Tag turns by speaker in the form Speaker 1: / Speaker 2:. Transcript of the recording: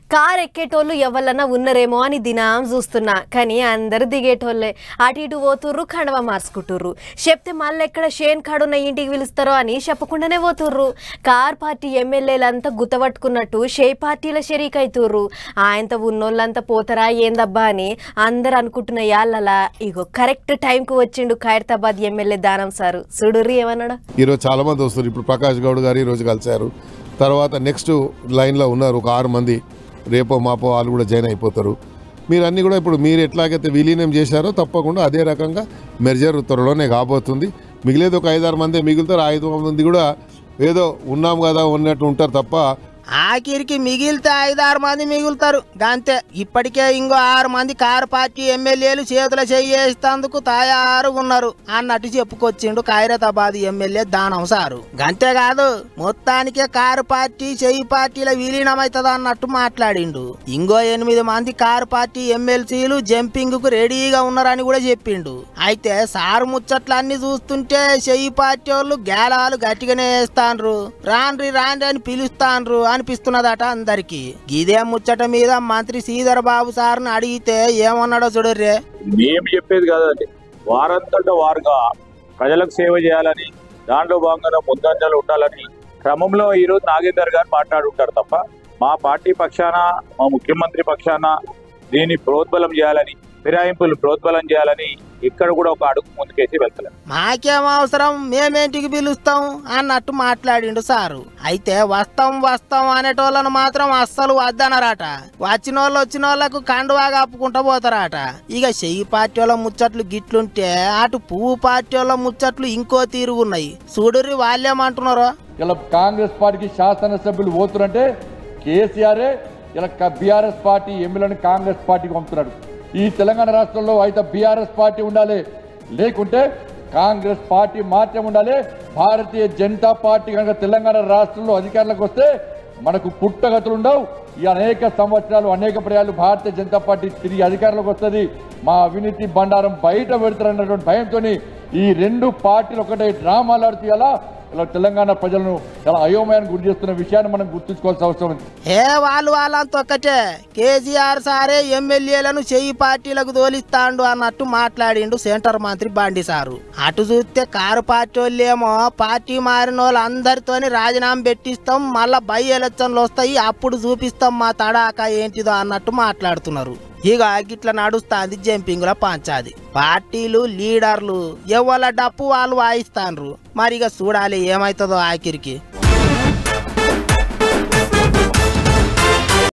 Speaker 1: car ఎక్కేటోళ్ళు ఎవరన్నా ఉన్నారేమో అని దినాం చూస్తున్నా కానీ అందరు దిగేటోళ్ళే అటు ఇటు పోతుర్రు కండవ మార్చుకుంటుర్రు చెప్తే మళ్ళీ ఎక్కడ షేన్ కాడున్న ఇంటికి పిలుస్తారో అని చెప్పకుండానే పోతుర్రు కార్ పార్టీ ఎమ్మెల్యేలంతా గుత్తపట్టుకున్నట్టు షే పార్టీల షరీక్ అవుతుర్రు ఆయనతో ఉన్నోళ్ళంతా పోతారా ఏందబ్బా అని అందరు అనుకుంటున్న యాళ్ళలా ఇగో కరెక్ట్ టైంకు వచ్చిండు ఖైరతాబాద్ ఎమ్మెల్యే దానం సారు చూడుర్రి ఏమన్నాడు
Speaker 2: ఈరోజు చాలా మంది వస్తారు ఇప్పుడు ప్రకాష్ గౌడ్ గారు ఈరోజు కలిశారు తర్వాత నెక్స్ట్ లైన్లో ఉన్నారు ఒక ఆరు మంది రేపో మాపో వాళ్ళు కూడా జాయిన్ అయిపోతారు మీరు అన్నీ కూడా ఇప్పుడు మీరు ఎట్లాగైతే విలీనం చేశారో తప్పకుండా అదే రకంగా మెర్జర్ త్వరలోనే కాబోతుంది మిగిలేదు ఒక ఐదారు మంది మిగులుతారు ఆ ఐదు మంది కూడా ఏదో ఉన్నాం కదా ఉన్నట్టు ఉంటారు తప్ప
Speaker 3: ఆఖరికి మిగిలితే ఐదారు మంది మిగులుతారు గంతే ఇప్పటికే ఇంకో ఆరు మంది కారు పార్టీ ఎమ్మెల్యేలు చేతుల చేయేస్తందుకు తయారుగా ఉన్నారు అన్నట్టు చెప్పుకొచ్చిండు ఖైరతాబాద్ ఎమ్మెల్యే దానం సారు గంతే కాదు మొత్తానికే కారు పార్టీ చెయ్యి పార్టీల విలీనమైతుంది అన్నట్టు మాట్లాడిండు ఇంకో ఎనిమిది మంది కారు పార్టీ ఎమ్మెల్సీలు జంపింగ్ కు రెడీగా ఉన్నారని కూడా చెప్పిండు అయితే సారు ముచ్చట్లన్నీ చూస్తుంటే చెయ్యి పార్టీ వాళ్ళు గేలాలు గట్టిగానే వేస్తాన్రు రాన్రి రాన్రి అని పిలుస్తాన్రు అనిపిస్తున్నదట అందరికి ఇదే ముచ్చట మీద మంత్రి శ్రీధర్ బాబు సార్ని అడిగితే ఏమన్నాడో చూడర్రే
Speaker 4: మేము చెప్పేది కాదండి వారంతట వారుగా ప్రజలకు సేవ చేయాలని దాంట్లో భాగంగా ముందంజలు ఉండాలని క్రమంలో ఈరోజు నాగేందర్ గారు మాట్లాడుంటారు తప్ప మా పార్టీ పక్షాన మా ముఖ్యమంత్రి పక్షాన దీన్ని ప్రోద్బలం చేయాలని ఫిరాయింపులు ప్రోద్బలం చేయాలని ఇక్కడ కూడా ఒక అడుగు ముందుకేసి వెళ్తలేదు
Speaker 3: మాకేం అవసరం మేమేంటికి పిలుస్తాం అన్నట్టు మాట్లాడిండు సారు అయితే వస్తాం వస్తాం అనేటోళ్ళను మాత్రం అస్సలు వద్దనరాట వచ్చిన వాళ్ళు వచ్చిన వాళ్ళకు కండువా కప్పుకుంటా పోతారట ఇక చెయ్యి పార్టీ వాళ్ళ ముచ్చట్లు గిట్లుంటే అటు పువ్వు పార్టీ వాళ్ళ ముచ్చట్లు ఇంకో తీరుగున్నాయి చూడుర్రి వాళ్ళేమంటున్నారో
Speaker 5: ఇలా కాంగ్రెస్ పార్టీకి శాసనసభ్యులు పోతురంటే కేసీఆరే ఇలా బీఆర్ఎస్ పార్టీ ఎమ్మెల్యేని కాంగ్రెస్ పార్టీకి పంపుతున్నాడు ఈ తెలంగాణ రాష్ట్రంలో అయితే బీఆర్ఎస్ పార్టీ ఉండాలి లేకుంటే కాంగ్రెస్ పార్టీ మాత్రం ఉండాలి భారతీయ జనతా పార్టీ కనుక తెలంగాణ రాష్ట్రంలో అధికారంలోకి వస్తే మనకు పుట్టగతులు ఉండవు ఈ అనేక సంవత్సరాలు అనేక ప్రయాలు భారతీయ జనతా పార్టీ తిరిగి అధికారంలోకి వస్తుంది మా అవినీతి బండారం బయట పెడతారన్నటువంటి భయంతో ఈ రెండు పార్టీలు ఒకటే డ్రామాలు ఆడుతూ ఇలా ఇలా తెలంగాణ ప్రజలను చాలా అయోమయానికి గురి చేస్తున్న విషయాన్ని మనం గుర్తుంచుకోవాల్సిన అవసరం ఉంది
Speaker 3: ఏ వాళ్ళు వాళ్ళంతా ఒక్కటే కేసీఆర్ సారే ఎమ్మెల్యేలను చెయ్యి పార్టీలకు తోలిస్తాండు అన్నట్టు మాట్లాడిండు సెంటర్ మంత్రి బండి సారు అటు చూస్తే కారు పార్టీ వాళ్ళేమో పార్టీ మారిన వాళ్ళు అందరితోని రాజీనామా పెట్టిస్తాం మళ్ళా బై ఎలక్షన్లు వస్తాయి అప్పుడు చూపిస్తాం మా తడాక ఏంటిదో అన్నట్టు మాట్లాడుతున్నారు ఇక గిట్ల నడుస్తాంది జంపింగ్ల పంచాది పార్టీలు లీడర్లు ఎవరి డప్పు వాళ్ళు వాయిస్తాన్రు మరి ఇక చూడాలి ఏమైతుందో ఆఖరికి